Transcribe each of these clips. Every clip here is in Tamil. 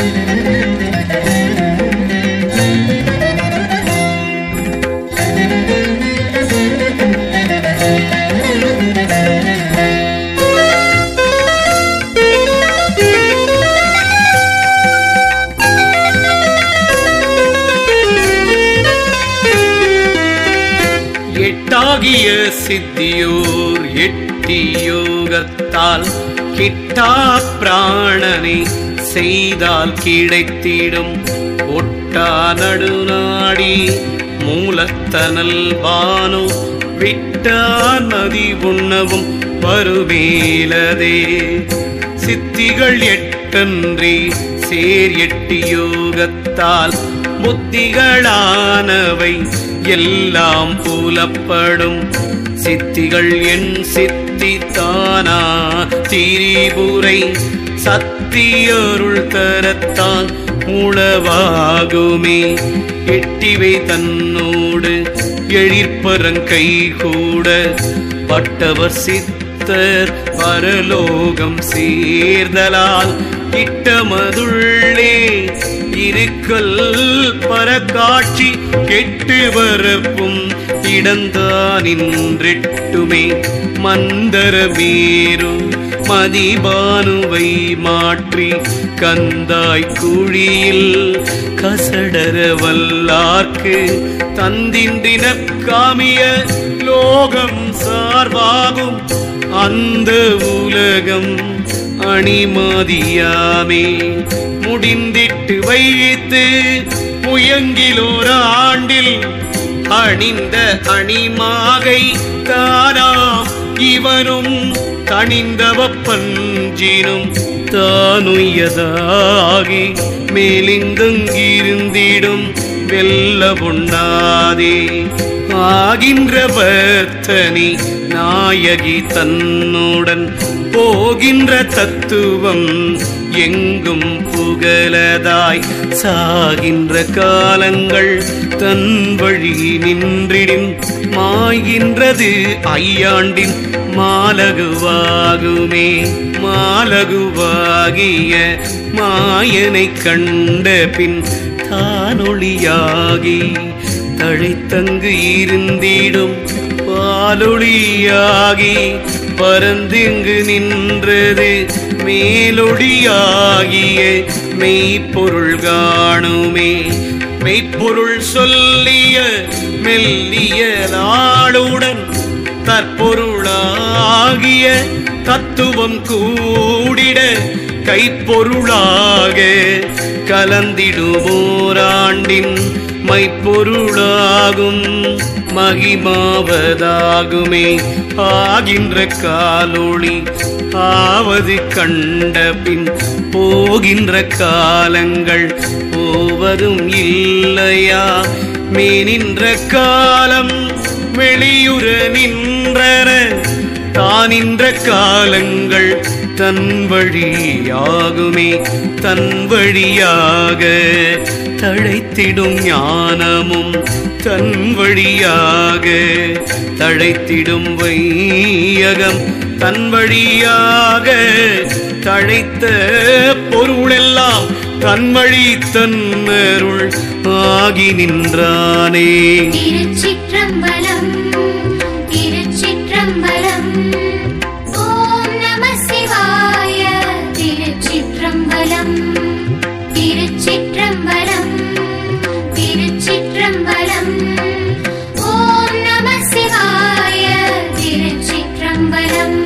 எட்டாகிய சித்தியோர் எட்டியோகத்தால் கிட்டா பிராணனை செய்தால் கிடைத்திடும் ஒட்டா நடுநாடி மூலத்தனல் வானோ விட்டா நதி உண்ணவும் வருவேலதே சித்திகள் எட்டன்றி சேர் எட்டு யோகத்தால் புத்திகளானவை எல்லாம் புலப்படும் சித்திகள் என் சித்தி தானா திரிபுரை சத்தியருள் தரத்தான் உளவாகுமே எட்டிவை தன்னோடு எழிற்பரங்கை கூட பட்டவர் சித்தர் பரலோகம் சேர்தலால் இட்டமதுள்ளே இருக்கல் பரக்காட்சி கெட்டு வரப்பும் இடந்தானின்றெட்டுமே மந்தர மேரு மதிபானுவை மாற்றி கந்தாய் குழியில் கசடர வல்லார்க்கு தந்தின்றின காமிய லோகம் சார்பாகும் அந்த உலகம் அணிமாதியாமே முடிந்திட்டு வைத்து முயங்கிலோர் ஆண்டில் அணிந்த அணிமாகை தானாம் இவனும் தணிந்தவ பஞ்சினும் தானுயதாகி மேலிந்தங்கிருந்திடும் வெல்ல பொண்ணாதே ஆகின்ற வர்த்தனி நாயகி தன்னுடன் போகின்ற தத்துவம் எங்கும் புகழதாய் சாகின்ற காலங்கள் தன் வழி நின்றிடும் மாய்கின்றது ஐயாண்டின் மாலகுவாகுமே மாலகுவாகிய மாயனை கண்ட பின் தானொளியாகி தழைத்தங்கு இருந்திடும் பாலொளியாகி பரந்திங்கு நின்றது மேலொடியாகிய மெய்ப்பொருள் காணுமே மெய்ப்பொருள் சொல்லிய மெல்லிய நாளுடன் தற்பொருளாகிய தத்துவம் கூடிட கைப்பொருளாக கலந்திடுவோராண்டின் மைப்பொருளாகும் மகிமாவதாகுமே ஆகின்ற காலொளி ஆவது கண்ட பின் போகின்ற காலங்கள் போவதும் இல்லையா மேனின்ற காலம் வெளியுற நின்றன தானின்ற காலங்கள் தன் வழியாகுமே தன் வழியாக தழைத்திடும் ஞானமும் தன் வழியாக தழைத்திடும் வையகம் தன் வழியாக தழைத்த பொருளெல்லாம் தன் வழி தன்னருள் ஆகி நின்றானே திருச்சிற்றம்பலம் திருச்சிற்றம்பலம் ஓம் நம சிவாய திருச்சிற்றம்பலம் திருச்சிற்றம்பலம் திருச்சிற்றம்பலம் ஓம் நம சிவாய திருச்சிற்றம்பலம்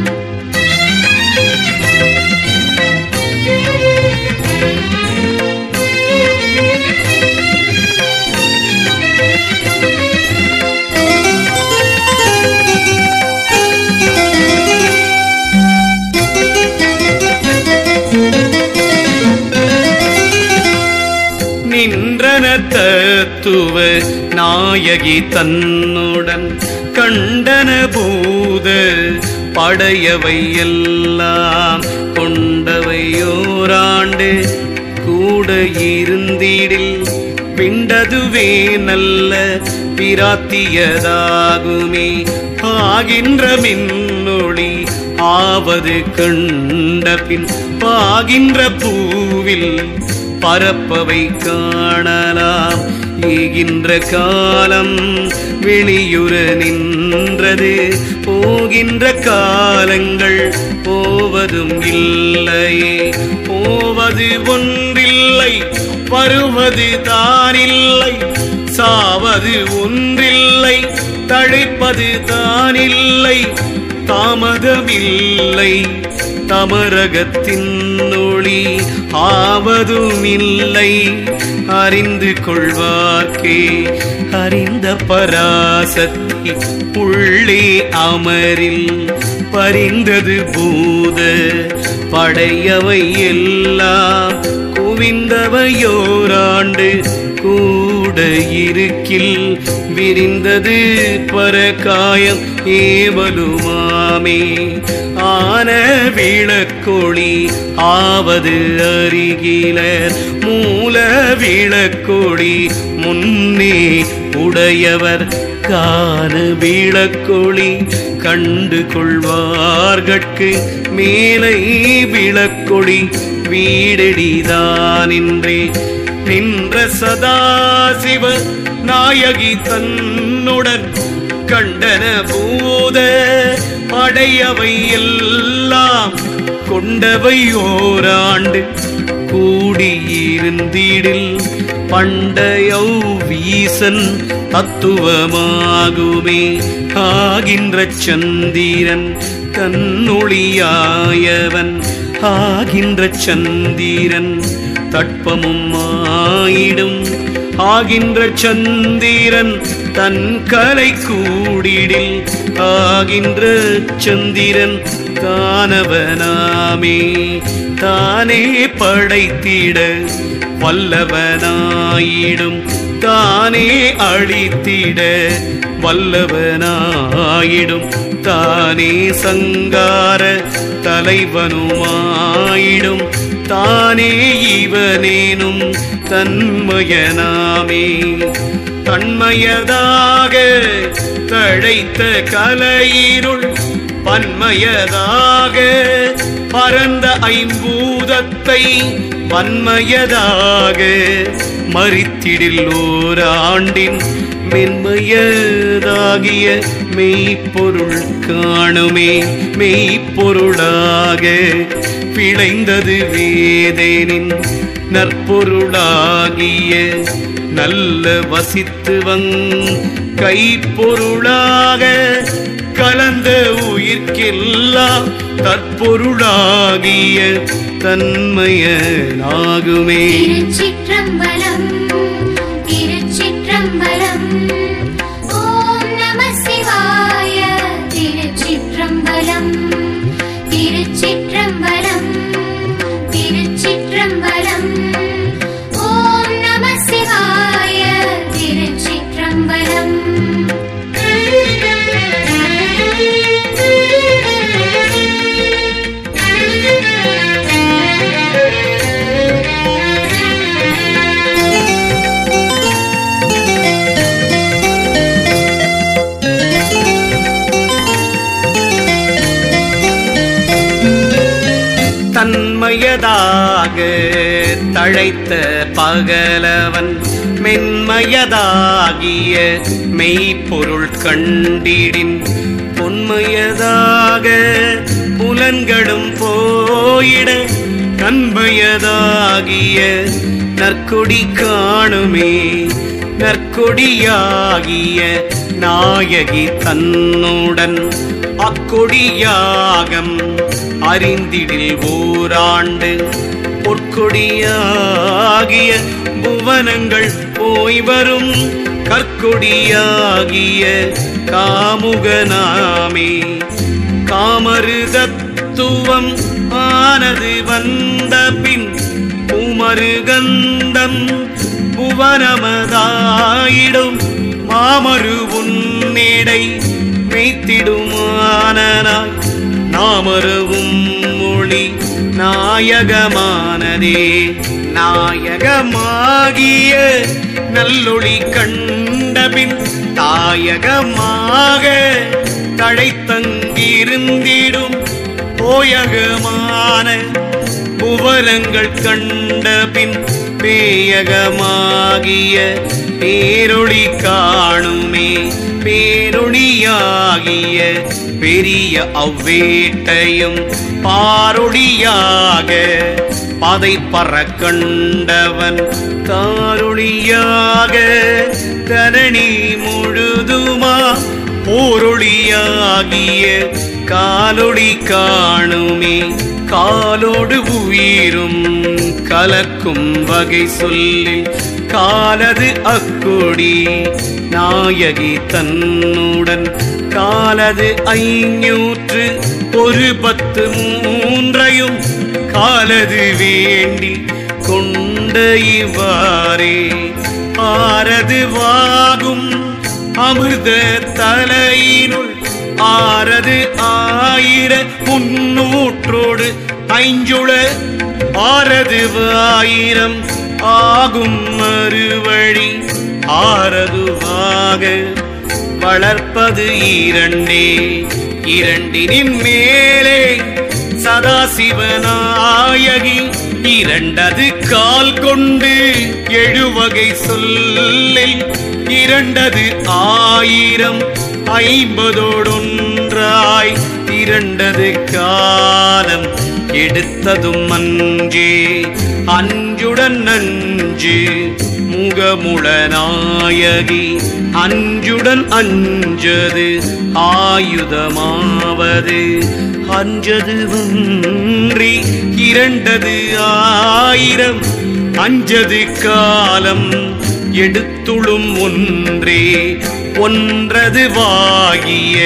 நின்றன தத்துவ நாயகி தன்னுடன் கண்டன பூத படையவை எல்லாம் கொண்டவையோராண்டு கூட இருந்திடில் பிண்டதுவே நல்ல பிராத்தியதாகுமே ஆகின்ற மின்னொளி ஆவது கண்ட பின் பாகின்ற பூவில் பரப்பவை காணலாம் ஈகின்ற காலம் வெளியுற நின்றது போகின்ற காலங்கள் போவதும் இல்லையே போவது ஒன்றில்லை வருவது தானில்லை சாவது ஒன்றில்லை தழைப்பது தானில்லை தாமதமில்லை தமரகத்தின் ஒளி ஆவதுமில்லை அறிந்து கொள்வார்க்கே அறிந்த பராசக்தி உள்ளே அமரில் பறிந்தது பூத படையவை எல்லாம் குவிந்தவையோராண்டு கூட இருக்கில் விரிந்தது பரகாயம் ஏவலுமாமே ஆன விளக்கொளி ஆவது அருகிலர் மூல விளக்கொளி முன்னே உடையவர் காண விளக்கொளி கண்டு கொள்வார்கட்கு மேலை விளக்கொளி வீடெடிதானின்றே நின்ற சதாசிவ நாயகி தன்னுடன் கண்டன பூத படையவை எல்லாம் கொண்டவை ஓராண்டு கூடியிருந்திடில் பண்டையௌ வீசன் தத்துவமாகுமே ஆகின்ற சந்திரன் தன்னொளியாயவன் ஆகின்ற சந்திரன் தட்பமும் ஆயிடும் ஆகின்ற சந்திரன் தன் கலை கூடிடில் ஆகின்ற சந்திரன் தானவனாமே தானே படைத்திட வல்லவனாயிடும் தானே அழித்திட வல்லவனாயிடும் தானே சங்கார தலைவனுமாயிடும் தானே இவனேனும் தன்மயனாமே தன்மயதாக தழைத்த கலையிருள் பன்மயதாக பரந்த ஐம்பூதத்தை பன்மயதாக மறித்திடில் ஓராண்டின் மென்மையதாகிய மெய்ப்பொருள் காணுமே மெய்ப்பொருளாக விளைந்தது வேதேனின் நற்பொருளாகிய நல்ல வசித்துவங் கைப்பொருளாக கலந்த உயிர்க்கெல்லாம் தற்பொருளாகிய தன்மையனாகுமே திருச்சிற்றம்பலம் திருச்சிற்றம்பலம் ஓம் நம சிவாய திருச்சிற்றம்பலம் திருச்சிற்றம்பலம் திருச்சிற்றம்பலம் ஓம் நம சிவாய திருச்சிற்றம்பலம் தன்மயதாக தழைத்த பகலவன் மென்மயதாகிய மெய்ப்பொருள் கண்டிடின் பொன்மயதாக புலன்களும் போயிட கண்மயதாகிய நற்கொடி காணுமே நற்கொடியாகிய நாயகி தன்னுடன் அக்கொடியாகம் அறிந்திடில் ஓராண்டு பொற்கொடியாகிய புவனங்கள் போய் வரும் கற்கொடியாகிய காமுகனாமே காமருதத்துவம் ஆனது வந்த பின் பூமருகந்தம் புவனமதாயிடும் மாமரு உன்னிடை மெய்த்திடுமானாய் நாமருவும் மொழி நாயகமானதே நாயகமாகிய நல்லொளி கண்டபின் தாயகமாக தழைத்தங்கிருந்திடும் போயகமான புவனங்கள் கண்ட பின் பேயகமாகிய பேரொளி காணுமே பேரொளியாகிய பெரிய அவ்வேட்டையும் பாரொளியாக பதை பற கண்டவன் காரொளியாக தரணி முழுதுமா போரொளியாகிய காலொளி காணுமே காலோடு உயிரும் கலக்கும் வகை சொல்லில் காலது அக்கொடி நாயகி தன்னுடன் காலது ஐநூற்று ஒரு பத்து மூன்றையும் காலது வேண்டி கொண்ட இவ்வாறே ஆரது வாகும் அமிர்த தலையினுள் ஆரது ஆயிர முன்னூற்றோடு ஐஞ்சுள ஆரது ஆயிரம் ஆகும் மறுவழி ஆரதுவாக வளர்ப்பது இரண்டே இரண்டினின் மேலே சதாசிவநாயகி இரண்டது கால் கொண்டு எழுவகை சொல்லில் இரண்டது ஆயிரம் ஐம்பதோடொன்றாய் இரண்டது காலம் எடுத்ததும் அஞ்சே அஞ்சுடன் அஞ்சு முகமுள நாயகி அஞ்சுடன் அஞ்சது ஆயுதமாவது அஞ்சது ஒன்றி இரண்டது ஆயிரம் அஞ்சது காலம் எடுத்துளும் ஒன்றே ஒன்றது வாகிய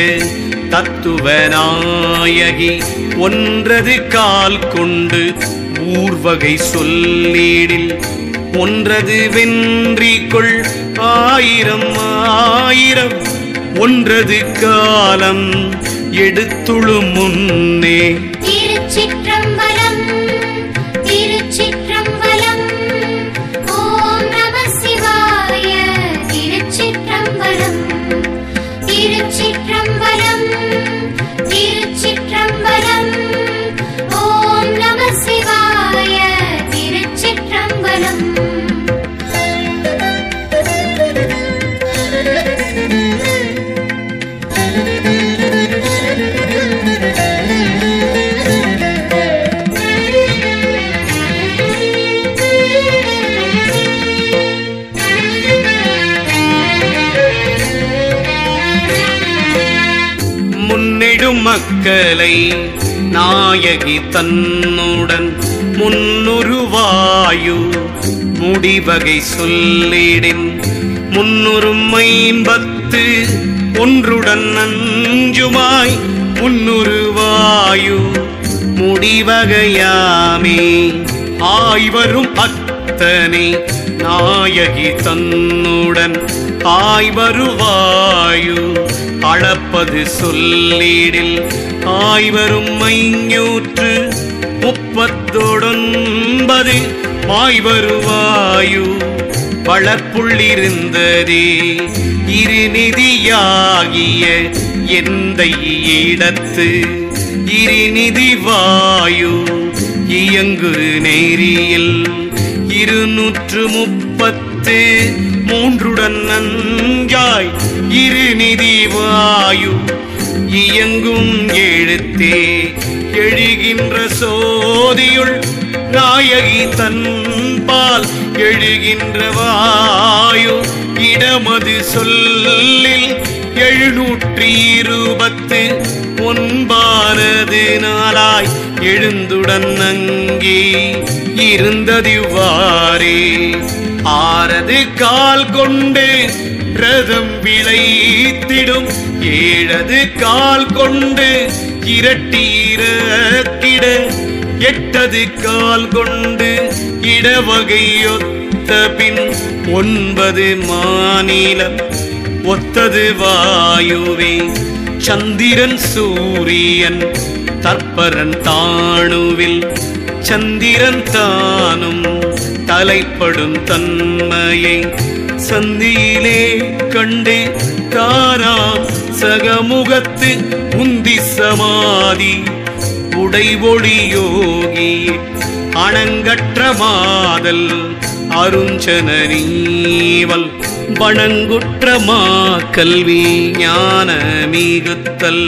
தத்துவநாயகி ஒன்றது கால் கொண்டு ஊர்வகை சொல்லீடில் ஒன்றது வென்றி கொள் ஆயிரம் ஆயிரம் ஒன்றது காலம் எடுத்துளும் முன்னே திருச்சிற்றம்பலம் திருச்சிற்றம்பலம் ஓம் நம சிவாய திருச்சிற்றம்பலம் திருச்சிற்றம்பலம் திருச்சிற்றம்பலம் ஓம் நம சிவாய திருச்சிற்றம்பலம் முன்னிடும் மக்களை நாயகி தன்னுடன் முன்னுருவாயு முடிவகை சொல்லிடின் முன்னுறும் ஐம்பத்து ஒன்றுடன் அஞ்சுமாய் முன்னுருவாயு முடிவகையாமே ஆய்வரும் அத்தனை நாயகி தன்னுடன் ஆய்வருவாயு அளப்பது சொல்லிடில் ஆய்வரும் ஐநூற்று முப்பத்தொடொன்பது மாய்வருவாயு வளர்ப்புள்ளிருந்ததே இருநிதியாகிய எந்த இடத்து இருநிதி வாயு இயங்கு நேரியில் இருநூற்று முப்பத்து மூன்றுடன் நஞ்சாய் இருநிதி வாயு இயங்கும் எழுத்தே எழுகின்ற சோதியுள் நாயகி தன்பால் எழுகின்ற வாயு இடமது சொல்லில் எழுநூற்றி இருபத்து ஒன்பானது நாளாய் எழுந்துடன் அங்கே இருந்ததிவ்வாறே ஆரது கால் கொண்டு ரதம் விளைத்திடும் ஏழது கால் கொண்டு இரட்டீரக்கிட எட்டது கால் கொண்டு இடவகையொத்த பின் ஒன்பது மாநிலம் ஒத்தது வாயுவே சந்திரன் சூரியன் தற்பரன் தாணுவில் சந்திரன் தானும் தலைப்படும் தன்மையை சந்தியிலே கண்டு தாராம் சகமுகத்து உந்தி சமாதி உடைவொளி யோகி அணங்கற்ற மாதல் அருஞ்சன நீவல் வணங்குற்றமா கல்வி ஞான மிகுத்தல்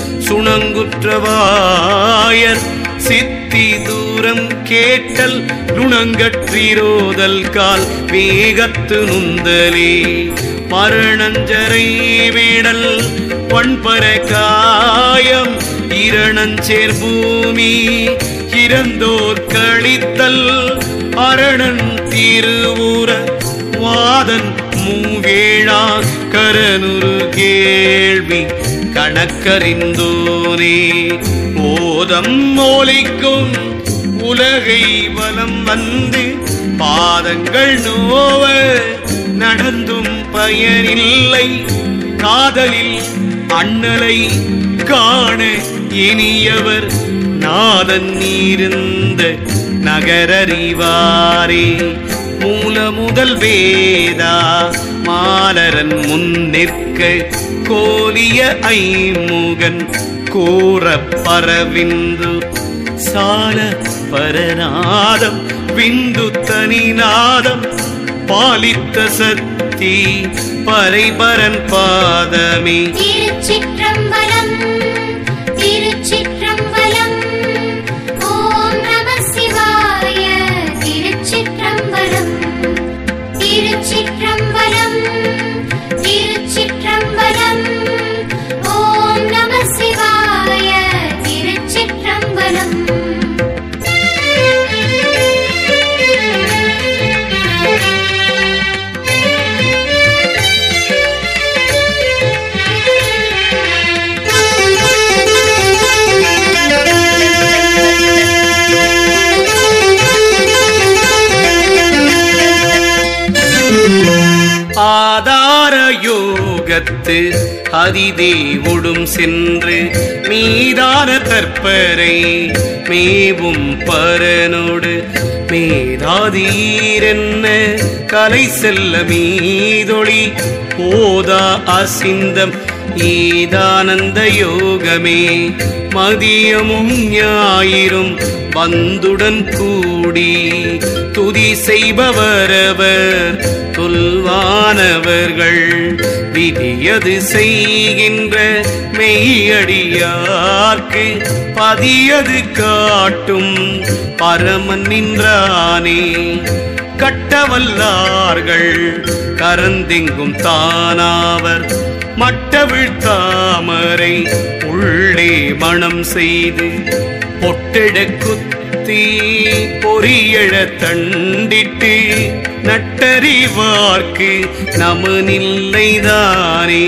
சுணங்குற்றவாயர் சித்தி தூரம் கேட்டல் நுணங்கற்றிரோதல் கால் வேகத்து நுந்தலே மரணஞ்சரை வீடல் பண்பர காயம் இரணஞ்சேர் பூமி இறந்தோர் கழித்தல் அரணன் திருவுர வாதன் மூவேழா கரனுரு கேள்வி கணக்கறிந்தோனே ஓதம் மோலிக்கும் உலகை வலம் வந்து பாதங்கள் நோவ நடந்தும் பயனில்லை காதலில் அண்ணலை காண இனியவர் நாதன் இருந்த நகரறிவாரே மூல முதல் வேதா மாலரன் முன் நிற்க கோலிய ஐமுகன் கூற பரவிந்து சால பரநாதம் விந்து தனிநாதம் பாலித்த சக்தி பரைபரன் பாதமே திருச்சிற்றம்பலம் திருச்சிற்றம்பலம் ஓம் நம சிவாய திருச்சிற்றம்பலம் திருச்சிற்றம்பலம் திருச்சிற்றம்பலம் ஓம் நம சிவாய திருச்சிற்றம்பலம் ஆதார யோகத்து அதிதேவுடும் சென்று மீதான தற்பரை மேவும் பரனோடு மேதாதீரென்ன கலை செல்ல மீதொளி போதா அசிந்தம் ஈதானந்த யோகமே மதியமும் ஞாயிறும் வந்துடன் கூடி துதி செய்பவரவர் தொல்வானவர்கள் விதியது செய்கின்ற மெய்யடியார்க்கு பதியது காட்டும் பரமன் நின்றானே கட்டவல்லார்கள் கரந்தெங்கும் தானாவர் மட்டவிழ் தாமரை உள்ளே மணம் செய்து பொட்டெழ குத்தி பொரியழ தண்டிட்டு நட்டறிவார்க்கு நமனில்லைதானே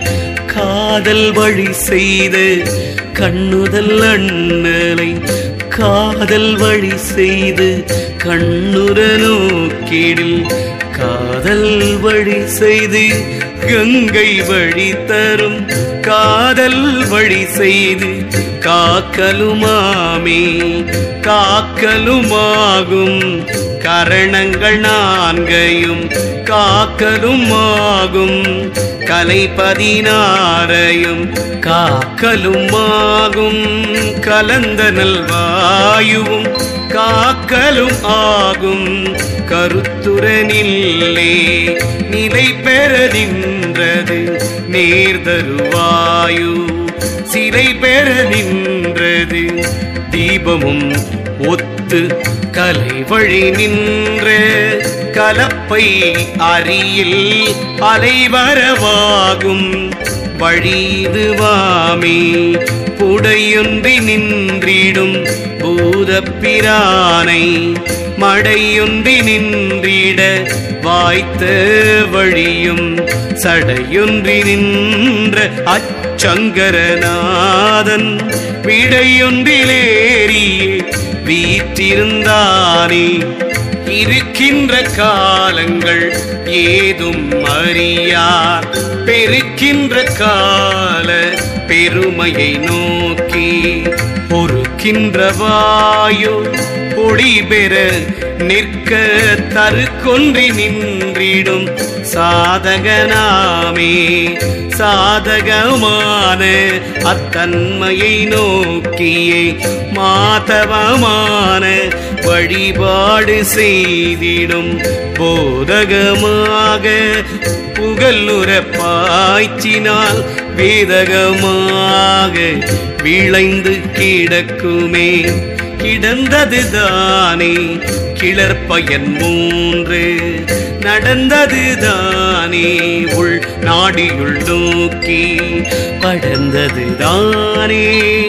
காதல் வழி செய்து கண்ணுதல் அண்ணலை காதல் வழி செய்து கண்ணுற நோக்கிடில் காதல் வழி செய்து கங்கை வழி தரும் காதல் வழி செய்து காக்கலுமாமே காக்கலுமாகும் கரணங்கள் நான்கையும் காக்கலுமாகும் கலை பதினாறையும் காக்கலுமாகும் கலந்த நல்வாயுவும் காக்கலும் ஆகும் கருத்துரனில்லே நிலை பெற நின்றது நேர்தருவாயு சிலை பெற நின்றது தீபமும் ஒத்து கலை வழி நின்ற கலப்பை அரியில் அலைவரவாகும் வழிதுவாமே புடையொன்றி நின்றிடும் பூதப்பிரானை மடையொன்றி நின்றிட வாய்த்த வழியும் சடையொன்றி நின்ற அச்சங்கரநாதன் விடையொன்றிலேறியே வீற்றிருந்தானே இருக்கின்ற காலங்கள் ஏதும் அறியார் பெருக்கின்ற கால பெருமையை நோக்கி பொறுக்கின்ற வாயு ஒளி பெற நிற்க தருக்கொன்றி நின்றிடும் சாதகனாமே சாதகமான அத்தன்மையை நோக்கியே மாதவமான வழிபாடு செய்திடும் போதகமாக புகழுற பாய்ச்சினால் வேதகமாக விளைந்து கிடக்குமே கிடந்தது தானே கிளர்பயன் மூன்று நடந்தது தானே உள் நாடியுள் நோக்கி படர்ந்தது தானே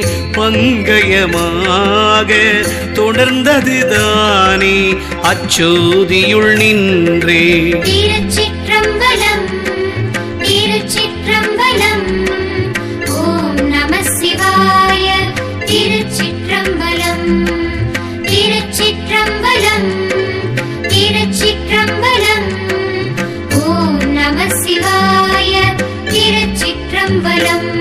பங்கயமாக தொடர்ந்தது தானே அச்சோதியுள் நின்றே திருச்சிற்றம்பலம் திருச்சிற்றம்பலம் ஓம் நம சிவாய திருச்சிற்றம்பலம் திருச்சிற்றம்பலம் திருச்சிற்றம்பலம் ஓம் நம சிவாய திருச்சிற்றம்பலம்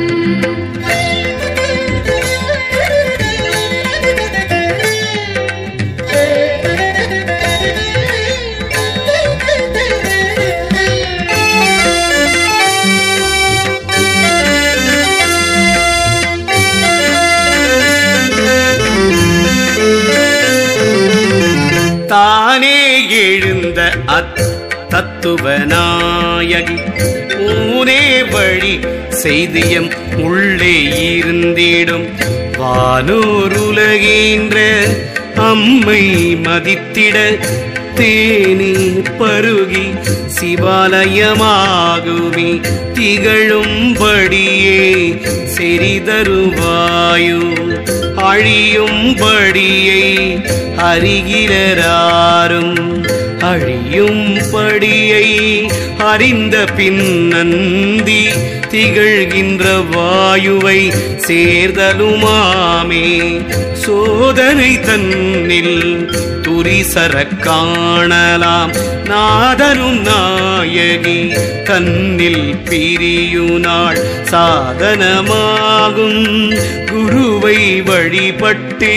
தானே எழுந்த அத் தத்துவ நாயகி ஊனே வழி செய்தியம் உள்ளே இருந்திடும் வானோருலகேன்ற அம்மை மதித்திட தேனி பருகி சிவாலயமாகுமி திகழும்படியே செறிதருவாயு அழியும்படியை அறிகிறராரும் அழியும்படியை அறிந்த பின்னந்தி திகழ்கின்ற வாயுவை சேர்தலுமாமே சோதனை தன்னில் துரிசர காணலாம் நாதனும் நாயகி தன்னில் பிரியுநாள் சாதனமாகும் குருவை வழிபட்டு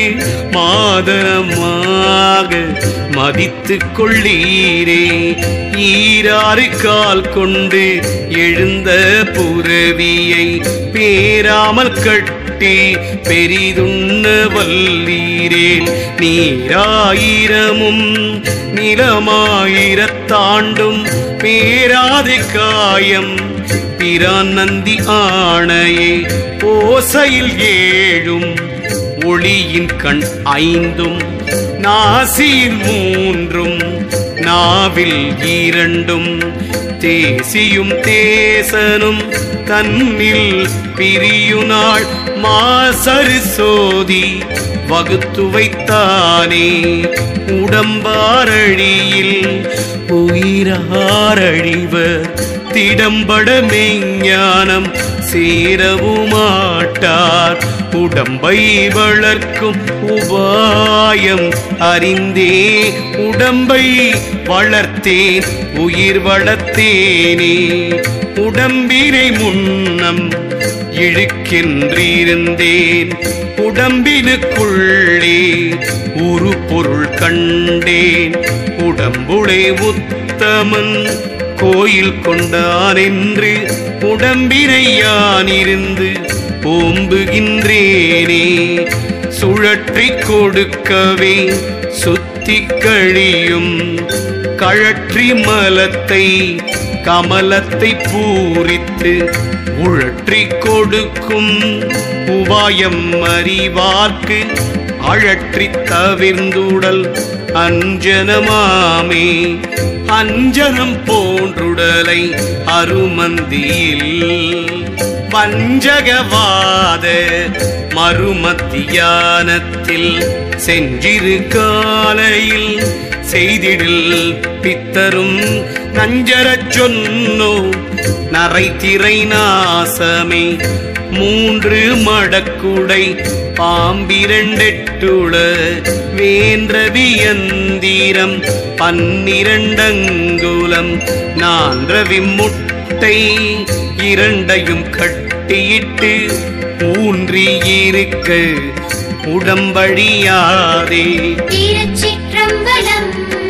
மாதமாக மதித்து கொள்ளீரே ஈராறு கால் கொண்டு எழுந்த புறவியை பேராமல் கட்டி பெரிதுண்ண வல்லீரேல் நீராயிரமும் நிலமாயிரத்தாண்டும் பேராதி காயம் பிரான் நந்தி ஆணையே ஓசையில் ஏழும் ஒளியின் கண் ஐந்தும் நாசியில் மூன்றும் நாவில் இரண்டும் தேசியும் தேசனும் தன்னில் பிரியுநாள் மாசரு சோதி வகுத்து வைத்தானே உடம்பாரழியில் உயிராரழிவர் திடம்பட மெஞ்ஞானம் சேரவுமாட்டார் உடம்பை வளர்க்கும் உபாயம் அறிந்தே உடம்பை வளர்த்தேன் உயிர் வளர்த்தேனே உடம்பினை முன்னம் இழுக்கின்றிருந்தேன் உடம்பினுக்குள்ளே ஒரு பொருள் கண்டேன் உடம்புளே உத்தமன் கோயில் கொண்டான் என்று உடம்பினை யானிருந்து ஓம்புகின்றேனே சுழற்றி கொடுக்கவே சுத்தி கழியும் கழற்றி மலத்தை கமலத்தை பூரித்து உழற்றி கொடுக்கும் உபாயம் அறிவார்க்கு அழற்றி தவிர்ந்துடல் அஞ்சனமாமே அஞ்சனம் போன்றுடலை அருமந்தியில் வஞ்சகவாத மறுமத்தியானத்தில் செஞ்சிரு காலையில் செய்திடில் பித்தரும் நஞ்சரச் சொன்னோ நரைத்திரை நாசமே மூன்று மடக்குடை பாம்பிரண்டெட்டுள வேன்றவியந்தீரம் பன்னிரண்டங்குலம் நான்றவி முட்டை இரண்டையும் கட்டியிட்டு ஊன்றி இருக்க உடம்பழியாதே திருச்சிற்றம்பலம்